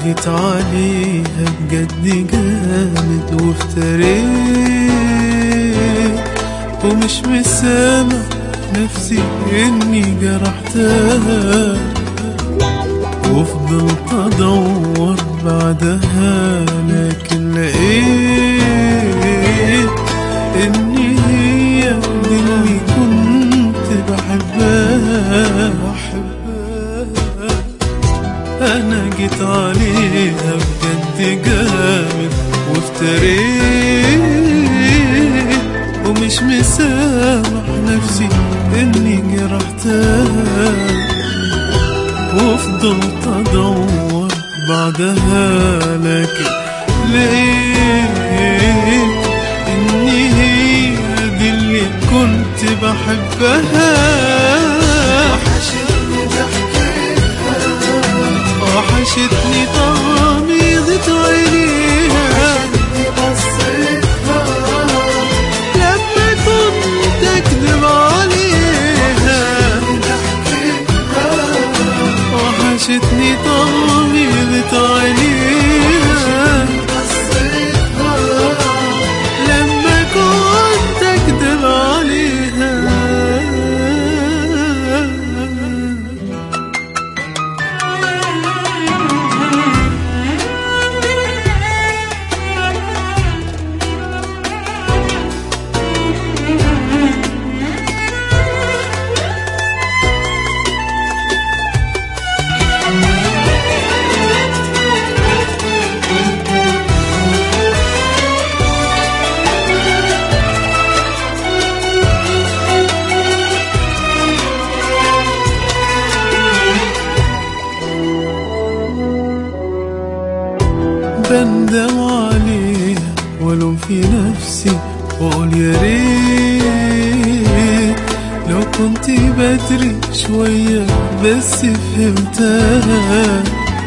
جيت عليها بجد جامد وافتريت ومش مسامع نفسي اني جرحتها وفضلت ادور بعدها لكن لقيت ان هي دي اللي كنت بحبها بحبها انا جيت عليها بجد جامد وافتريت ومش مسامح نفسي اني جرحتها وفضلت ادور بعدها لكن لقيت ان هي دي اللي كنت بحبها وحشتني ضحكتها وحشتني تغميضة عينيها وحشتني بصيتها لما كنت اكذب عليها ضحكتها وحشتني تغميضة عينيها بصيتها لما كنت اكذب عليها بندم عليها ولوم في نفسي واقول يا ريت لو كنت بدري شوية بس فهمتها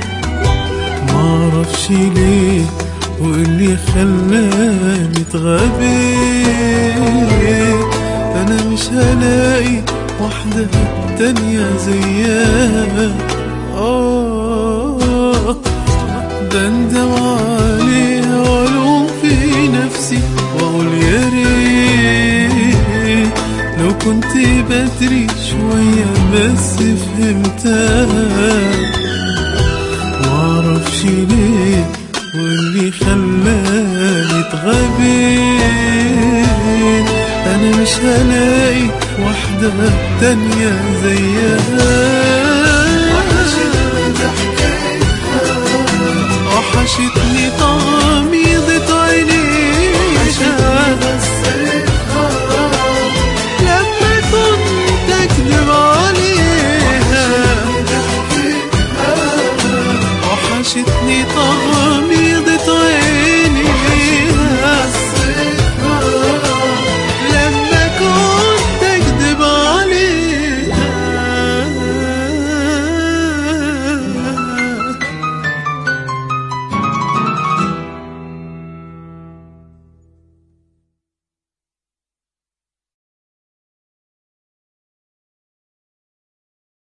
معرفش ليه واللي خلاني اتغبيت انا مش هلاقي واحدة تانية زيها آه بندم عليها والوم في نفسي واقول يا ريت لو كنت بدري شوية بس فهمتها معرفش ليه واللي خلاني اتغبيت انا مش هلاقي واحدة تانية زيها وحشتني ضحكتها وحشت